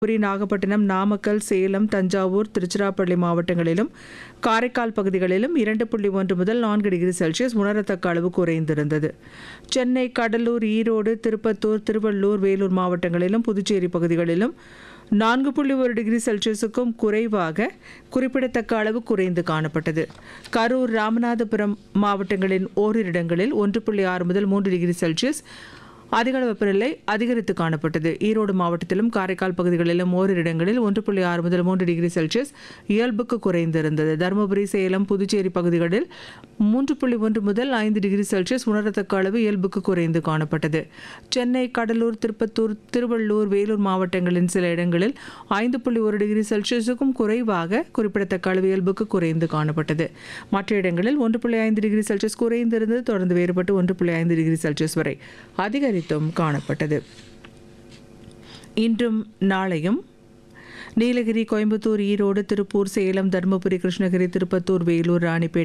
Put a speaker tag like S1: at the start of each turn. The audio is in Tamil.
S1: தருமபுரி நாகப்பட்டினம் நாமக்கல் சேலம் தஞ்சாவூர் திருச்சிராப்பள்ளி மாவட்டங்களிலும் காரைக்கால் பகுதிகளிலும் இரண்டு புள்ளி ஒன்று முதல் நான்கு டிகிரி செல்சியஸ் உணரத்தக்க அளவு குறைந்திருந்தது சென்னை கடலூர் ஈரோடு திருப்பத்தூர் திருவள்ளூர் வேலூர் மாவட்டங்களிலும் புதுச்சேரி பகுதிகளிலும் நான்கு புள்ளி ஒரு டிகிரி செல்சியஸுக்கும் குறைவாக குறிப்பிடத்தக்க அளவு குறைந்து காணப்பட்டது கரூர் ராமநாதபுரம் மாவட்டங்களின் ஓரிரு இடங்களில் ஒன்று புள்ளி ஆறு முதல் மூன்று டிகிரி செல்சியஸ் அதிகளவு வெப்பநிலை அதிகரித்து காணப்பட்டது ஈரோடு மாவட்டத்திலும் காரைக்கால் பகுதிகளிலும் ஓரிரு இடங்களில் ஒன்று புள்ளி ஆறு முதல் மூன்று டிகிரி செல்சியஸ் இயல்புக்கு குறைந்திருந்தது தருமபுரி சேலம் புதுச்சேரி பகுதிகளில் மூன்று புள்ளி ஒன்று முதல் ஐந்து டிகிரி செல்சியஸ் உணரத்தக்க அளவு இயல்புக்கு குறைந்து காணப்பட்டது சென்னை கடலூர் திருப்பத்தூர் திருவள்ளூர் வேலூர் மாவட்டங்களின் சில இடங்களில் ஐந்து புள்ளி ஒரு டிகிரி செல்சியஸுக்கும் குறைவாக குறிப்பிடத்தக்க அளவு இயல்புக்கு குறைந்து காணப்பட்டது மற்ற இடங்களில் ஒன்று புள்ளி ஐந்து டிகிரி செல்சியஸ் குறைந்திருந்தது தொடர்ந்து வேறுபட்டு ஒன்று புள்ளி ஐந்து டிகிரி செல்சியஸ் வரை அதிகரித்தும் காணப்பட்டது இன்றும் நாளையும் நீலகிரி கோயம்புத்தூர் ஈரோடு திருப்பூர் சேலம் தருமபுரி கிருஷ்ணகிரி திருப்பத்தூர் வேலூர் ராணிப்பேட்டை